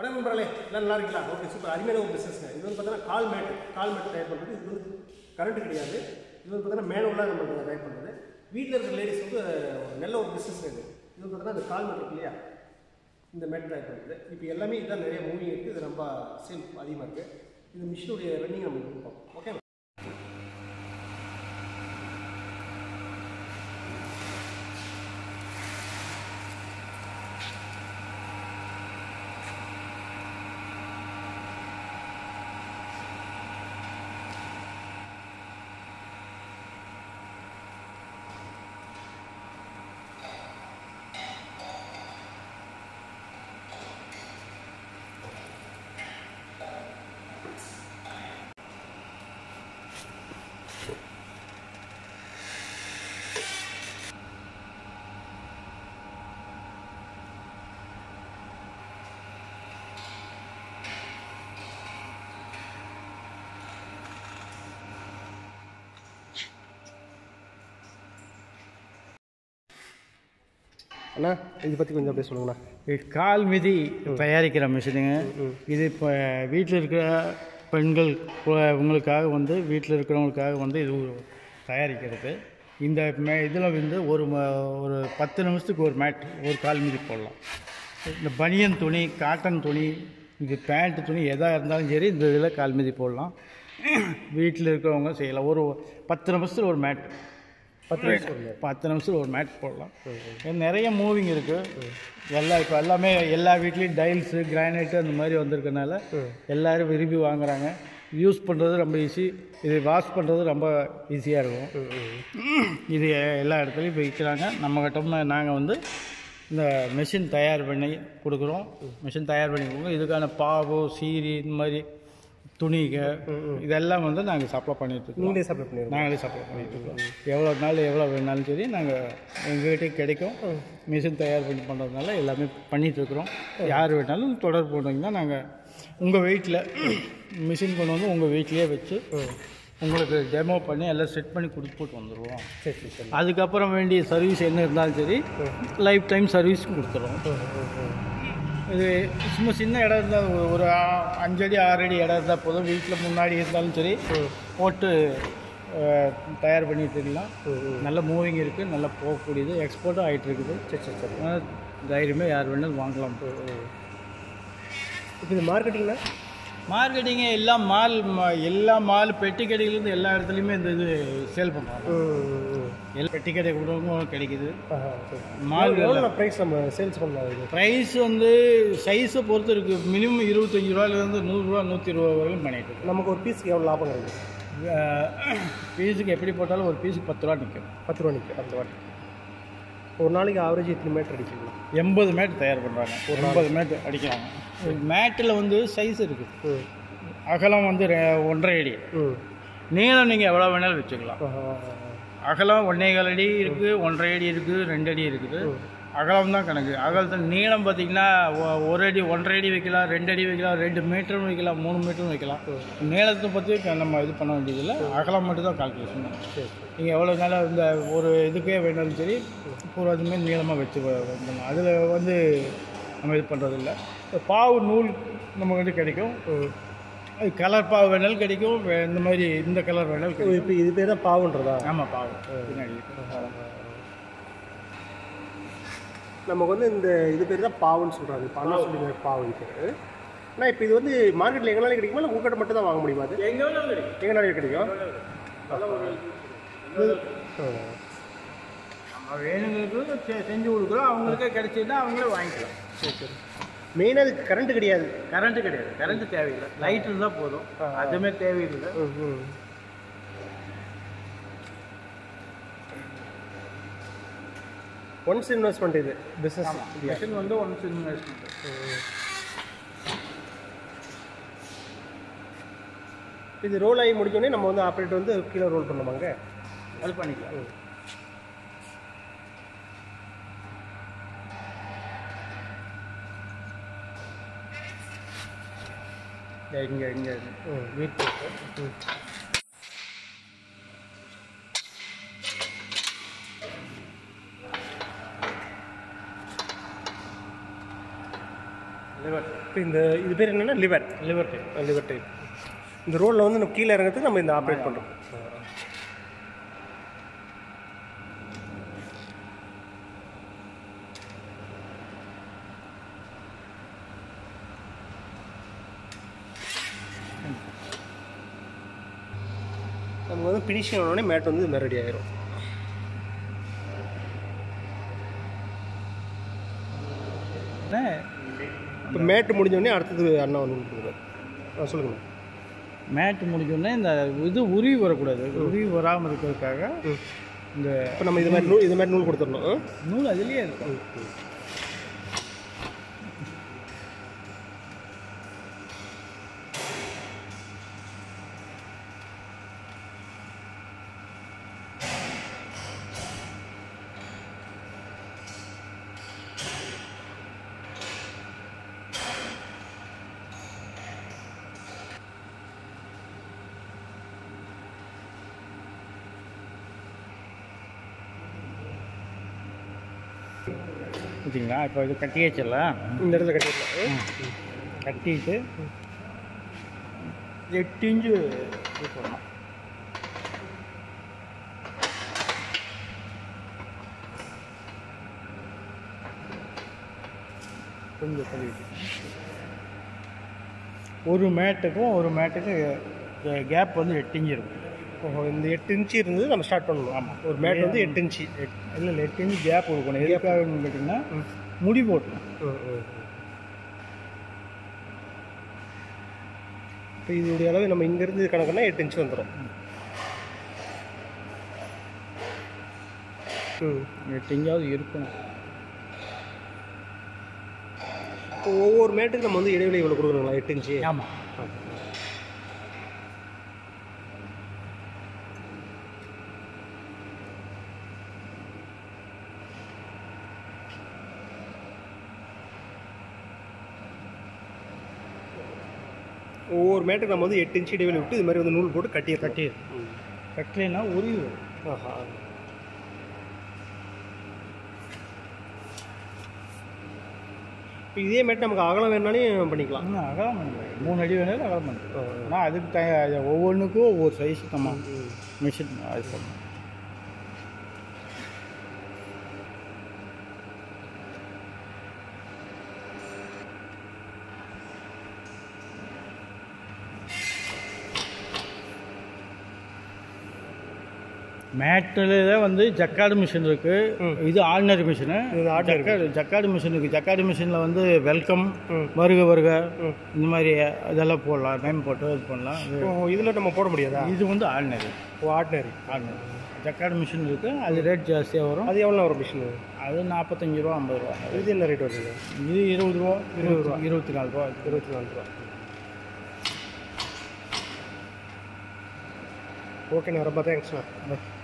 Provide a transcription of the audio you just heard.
வணக்கம் நண்பர்களே எல்லாம் நல்லா இருக்கீங்களா ஓகே சூப்பர் அருமையான ஒரு பிஸ்னஸ்ங்க இது வந்து பார்த்தீங்கன்னா கால் மேட் கால் மேட் தயார் பண்ணுறது இது வந்து கரண்ட் கிடையாது இது வந்து பார்த்தீங்கன்னா மேனுவலாக நம்ம தயார் பண்ணுறது வீட்டில் இருக்கிற லேடிஸ் வந்து ஒரு நல்ல ஒரு பிஸ்னஸ் இது இது வந்து பார்த்தீங்கன்னா இந்த கால் மேட் இருக்கு இல்லையா இந்த மேட் தயார் பண்ணுறது இப்போ எல்லாமே இதான் நிறைய மூவிங் இருக்குது இது ரொம்ப சேல் அதிகமாக இருக்குது இது மிஷினுடைய ரன்னிங் நம்ம கொடுப்போம் ஓகே அண்ணா இதை பற்றி கொஞ்சம் அப்படியே சொல்லுங்கண்ணா இது கால் மிதி தயாரிக்கிற மிஷினுங்க இது இப்போ வீட்டில் இருக்கிற பெண்கள் கு- உங்களுக்காக வந்து வீட்டில் இருக்கிறவங்களுக்காக வந்து இது தயாரிக்கிறது இந்த மே இதில் வந்து ஒரு ம- ஒரு பத்து நிமிஷத்துக்கு ஒரு மேட் ஒரு கால் மிதி போடலாம் இந்த பனியன் துணி காட்டன் துணி இது பேண்ட் துணி எதாக இருந்தாலும் சரி இந்த இதில் கால் மிதி போடலாம் வீட்டில் இருக்கிறவங்க செய்யலாம் ஒரு பத்து நிமிஷத்தில் ஒரு மேட் பத்து நிமிஷம் பத்து நிமிஷத்தில் ஒரு மேட் போடலாம் இது நிறைய மூவிங் இருக்குது எல்லாம் இப்போ எல்லாமே எல்லா வீட்லேயும் டைல்ஸு கிரானைட்டு அந்த மாதிரி வந்திருக்கனால எல்லாரும் விரும்பி வாங்குறாங்க யூஸ் பண்ணுறது ரொம்ப ஈஸி இது வாஷ் பண்ணுறது ரொம்ப ஈஸியாக இருக்கும் இது எல்லா இடத்துலையும் விற்கிறாங்க நம்ம கிட்ட நாங்கள் வந்து இந்த மிஷின் தயார் பண்ணி கொடுக்குறோம் மிஷின் தயார் பண்ணி கொடுக்குறோம் இதுக்கான பாவு சீரி இந்த மாதிரி துணிக இதெல்லாம் வந்து நாங்கள் சப்ளை பண்ணிட்டு இருக்கோம் நீங்களே சப்ளை பண்ணிடுங்க நாங்களே சப்ளை பண்ணிட்டு இருக்கோம் எவ்வளோ நாள் எவ்வளோ வேணாலும் சரி நாங்கள் எங்ககிட்ட கிடைக்கும் மிஷின் தயார் பண்ணி பண்ணுறதுனால எல்லாமே பண்ணிட்டு இருக்கிறோம் யார் வேணாலும் தொடர்பு போனீங்கன்னா நாங்கள் உங்கள் வீட்டில் மிஷின் கொண்டு வந்து உங்கள் வீட்லேயே வச்சு உங்களுக்கு டெமோ பண்ணி எல்லாம் செட் பண்ணி கொடுத்து போட்டு வந்துடுவோம் சரி சரி சரி அதுக்கப்புறம் வேண்டிய சர்வீஸ் என்ன இருந்தாலும் சரி லைஃப் டைம் சர்வீஸ் கொடுத்துருவோம் இது சும்மா சின்ன இடம் இருந்தால் ஒரு- ஒரு ஆ- அஞ்சடி ஆறு அடி இடம் இருந்தால் போதும் வீட்டில் முன்னாடி இருந்தாலும் சரி போட்டு அஹ், தயார் பண்ணிட்டு இருக்கலாம் நல்ல மூவிங் இருக்குது நல்லா போகக்கூடியது எக்ஸ்போர்ட்டும் ஆகிட்டு இருக்குது சரி சரி சரி அதனால தைரியமாக யார் வேணாலும் வாங்கலாம் இப்போ இது மார்க்கெட்டிங்னா மார்க்கெட்டிங்கு எல்லா மால் ம- எல்லா மால் பெட்டி கடையிலேருந்து எல்லா இடத்துலையுமே இந்த இது சேல் பண்ணுறாங்க எல்லா பெட்டி கடை கூட கிடைக்குது மால் எவ்வளோ ப்ரைஸ் நம்ம சேல்ஸ் பண்ணலாம் இது ப்ரைஸ் வந்து சைஸை பொறுத்து இருக்குது மினிமம் இருபத்தஞ்சி ரூபாயிலேருந்து நூறுரூவா நூற்றி இருபது வரைக்கும் பண்ணிட்டு இருக்கு நமக்கு ஒரு பீஸ்க்கு எவ்வளோ லாபம் கிடைக்கும் பீஸுக்கு எப்படி போட்டாலும் ஒரு பீஸுக்கு பத்து ரூபா நிற்கும் பத்து ரூபா நிற்கும் அந்த வாட்டி ஒரு நாளைக்கு ஆவரேஜ் எத்தனை மீட்டர் அடிக்கலாம் எண்பது மேட் தயார் பண்ணுறாங்க ஒரு எண்பது மேட் அடிக்கிறாங்க மேட்டில் வந்து சைஸ் இருக்குது ம் அகலம் வந்து ரெ- ஒன்றரை அடி ம் நீளம் நீங்கள் எவ்வளோ வேணாலும் வச்சுக்கலாம் ஆஹா. அகலம் ஒன்றே கால் அடி இருக்குது ஒன்றரை அடி இருக்குது ரெண்டு அடி இருக்குது அகலம் தான் கணக்கு அகலத்தில் நீளம் பார்த்தீங்கன்னா ஒ- ஒரு அடி ஒன்றரை அடி வைக்கலாம் ரெண்டு அடி வைக்கலாம் ரெண்டு மீட்டரும் வைக்கலாம் மூணு மீட்டரும் வைக்கலாம் நீளத்தை பற்றி க- நம்ம இது பண்ண வேண்டியதில்லை அகலம் மட்டும் தான் கால்குலேஷன் சரி நீங்கள் எவ்வளோ நாளாக இந்த ஒரு இதுக்கே வேணாலும் சரி ஒரு அதுமாரி நீளமாக வச்சு பண்ணலாம் அதில் வந்து நம்ம இது பண்ணுறதில்ல பாவு நூல் நம்ம வந்து கிடைக்கும் அது கலர் பாவு வேணாலும் கிடைக்கும் வே- இந்த மாதிரி இந்த கலர் வேணாலும் கிடைக்கும் இப்போ இது பேர் தான் பாவுன்றதா ஆமாம் பாவு பின்னாடி நமக்கு வந்து இந்த இது பேர் தான் பாவுன்னு சொல்கிறாங்க இப்போ அண்ணா சொல்லி பாவு பேர் ஆனால் இப்போ இது வந்து மார்க்கெட்டில் எங்கனாலும் கிடைக்குமா இல்லை உங்கள்கிட்ட மட்டும் தான் வாங்க முடியுமா அது எங்கே வேணாலும் கிடைக்கும் எங்கனாலும் கிடைக்கும் ஆ. நம்ம வேணுங்களுக்கு செ- செஞ்சு கொடுக்குறோம் அவங்களுக்கே கிடைச்சதுன்னா அவங்களே வாங்கிக்கலாம் சரி சரி மெயினாக அதுக்கு கரண்ட் கிடையாது கரண்ட்டு கிடையாது கரண்ட்டு தேவையில்லை லைட் இருந்தால் போதும் அதுவுமே தேவையில்லை ம் ம் ஒன்ஸ் இன்வெஸ்ட்மெண்ட் இது பிஸ்னஸ் மிஷின் வந்து ஒன்ஸ் இன்வெஸ்ட்மெண்ட் இது ரோல் ஆகி முடிஞ்சோடனே நம்ம வந்து ஆப்ரேட் வந்து கீழே ரோல் பண்ணுவாங்க அது பண்ணிக்கலாம் இங்கே இங்கே ம் வீட்டு ம் லிவர் இப்போ இந்த இது பேர் என்னென்னா lever lever type lever type இந்த ரோடில் வந்து நம்ம கீழே இறங்கிறதுக்கு நம்ம இந்த ஆப்ரேட் பண்ணுறோம் நமக்கு வந்து ஃபினிஷிங் ஆனோடனே மேட் வந்து இந்த ரெடி ஆயிரும் இப்போ மேட்டு முடிஞ்சோடனே அடுத்தது அண்ணா வந்து கொடுக்குறாரு ஆ சொல்லுங்கள் மேட் முடிஞ்சோடனே இந்த இது உருவி வரக்கூடாது உருவி வராமல் இருக்கிறதுக்காக இந்த இப்போ நம்ம இது மாதிரி நூல் இது மாதிரி நூல் கொடுத்துடணும் ஆ? நூல் அதுலேயே இருக்கும் பார்த்தீங்களா இப்போ இது கட்டியாச்சுல்ல இந்த இடத்துல கட்டிடலாம் கட்டிட்டு எட்டு இன்ச்சு இது பண்ணணும் கொஞ்சம் தள்ளிட்டு ஒரு மேட்டுக்கும் ஒரு மேட்டுக்கு கேப் வந்து எட்டு இன்ச்சு இருக்கும் ஓஹோ இந்த எட்டு இன்ச்சு இருந்தது நம்ம ஸ்டார்ட் பண்ணணும் ஆமாம் ஒரு மேட் வந்து எட்டு இன்ச்சு எட் இல்லை இல்லை எட்டு இன்ச்சு கேப் கொடுக்கணும் எதுக்காகன்னு கேட்டிங்கன்னா முடி போட்டணும் இப்போ இதோடைய அளவு நம்ம இங்கேருந்து கணக்குனா எட்டு இன்ச்சு வந்துடும் ம் எட்டு இன்ச்சாவது இருக்கணும் இப்போ ஒவ்வொரு மேட்டுக்கு நம்ம வந்து இடைவெளி இவ்வளோ கொடுக்குறோங்களா எட்டு இன்ச்சு ஆமாம் ஒவ்வொரு மேட்டுக்கு நம்ம வந்து எட்டு இன்ச்சு இடைவெளி விட்டு இது மாதிரி வந்து நூல் போட்டு கட்டி கட்டி கட்டலைன்னா உருவி வரும் ஆஹா இப்போ இதே மேட் நமக்கு அகலம் வேணாலும் பண்ணிக்கலாம் இன்னும் அகலம் பண்ணுறது மூணு அடி வேணாலும் அகலம் பண்ணுறது ஆனால் அதுக்கு த அது ஒவ்வொன்றுக்கும் ஒவ்வொரு சைஸ் நம்ம மிஷின் அது பண்ணணும் மேட்டில் வந்து ஜக்காடு மிஷின் இருக்கு இது ஆர்டினரி மிஷினு இது ordinary ஜக்காடு ஜக்காடு மிஷின் இருக்கு ஜக்காடு மிஷினில் வந்து வெல்கம் ம். வருக வருக இந்த மாதிரி இதெல்லாம் போடலாம் நேம் போட்டு இது பண்ணலாம் இது- ஓ இதில் நம்ம போட முடியாதா இது வந்து ஆர்டினரி ஓ ஆர்டினரி ஆர்டினரி ஜக்காடு மிஷின் இருக்கு அது ரேட் ஜாஸ்தியாக வரும் அது எவ்வளோ வரும் மிஷின் அது நாற்பத்தஞ்சு ரூபா ஐம்பது ரூபா இது என்ன ரேட் வருது இது இருபது ரூபா இருபது ரூபா இருபத்தி நாலு ரூபா இருபத்தி நாலு ரூபா ஓகேண்ணா ரொம்ப தேங்க்ஸ்ண்ணா